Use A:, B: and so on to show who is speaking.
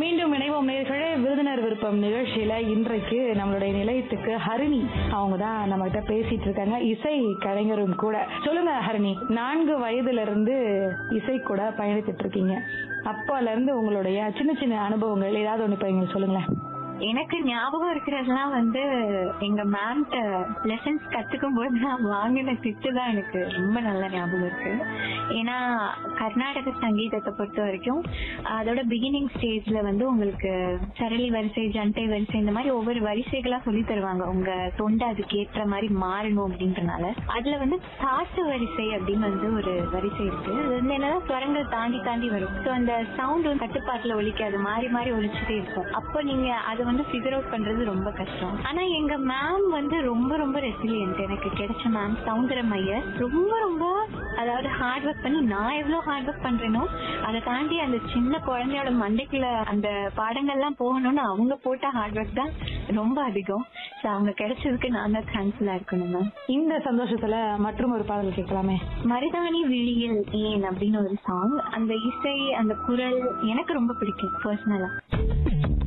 A: மீண்டும் இணைவோம் நேர்களே விருதுநர் விருப்பம் நிகழ்ச்சியில இன்றைக்கு நம்மளுடைய நிலையத்துக்கு ஹரிணி அவங்க தான் நம்ம கிட்ட பேசிட்டு இருக்காங்க இசை கலைஞரும் கூட சொல்லுங்க ஹரிணி நான்கு வயதுல இருந்து இசை கூட பயணித்துட்டு இருக்கீங்க அப்பால இருந்து உங்களுடைய சின்ன சின்ன அனுபவங்கள் ஏதாவது ஒண்ணு இப்ப எங்களுக்கு சொல்லுங்களேன்
B: எனக்கு ஞாபகம் இருக்கிறதெல்லாம் வந்து எங்க மேம்கிட்ட லெசன்ஸ் கத்துக்கும் போது நான் வாங்கின திட்டு தான் எனக்கு ரொம்ப நல்ல ஞாபகம் இருக்கு ஏன்னா கர்நாடக சங்கீதத்தை பொறுத்த வரைக்கும் அதோட பிகினிங் ஸ்டேஜ்ல வந்து உங்களுக்கு சரளி வரிசை ஜண்டை வரிசை இந்த மாதிரி ஒவ்வொரு வரிசைகளா சொல்லி தருவாங்க உங்க தொண்டை அதுக்கு ஏற்ற மாதிரி மாறணும் அப்படின்றனால அதுல வந்து காட்டு வரிசை அப்படின்னு வந்து ஒரு வரிசை இருக்கு அது வந்து என்னன்னா ஸ்வரங்கள் தாண்டி தாண்டி வரும் ஸோ அந்த சவுண்ட் வந்து கட்டுப்பாட்டுல ஒலிக்காது மாறி மாறி ஒலிச்சுட்டே இருக்கும் அப்போ நீங்க அதை வந்து ஃபிகர் அவுட் பண்றது ரொம்ப கஷ்டம் ஆனா எங்க மேம் வந்து ரொம்ப ரொம்ப ரெசிலியன்ட் எனக்கு கிடைச்ச மேம் சவுந்தரம் ஐயர் ரொம்ப ரொம்ப அதாவது ஹார்ட் ஒர்க் பண்ணி நான் எவ்வளவு ஹார்ட் ஒர்க் பண்றேனோ அதை தாண்டி அந்த சின்ன குழந்தையோட மண்டைக்குள்ள அந்த பாடங்கள்லாம் போகணும்னு அவங்க போட்ட ஹார்ட் ஒர்க் தான் ரொம்ப அதிகம் ஸோ அவங்க கிடைச்சதுக்கு நான் தான் தேங்க்ஃபுல்லா இருக்கணும் மேம்
A: இந்த சந்தோஷத்துல மற்றும் ஒரு பாடல் கேட்கலாமே
B: மருதாணி விழியில் ஏன் அப்படின்னு ஒரு சாங் அந்த இசை அந்த குரல் எனக்கு ரொம்ப பிடிக்கும் பர்சனலா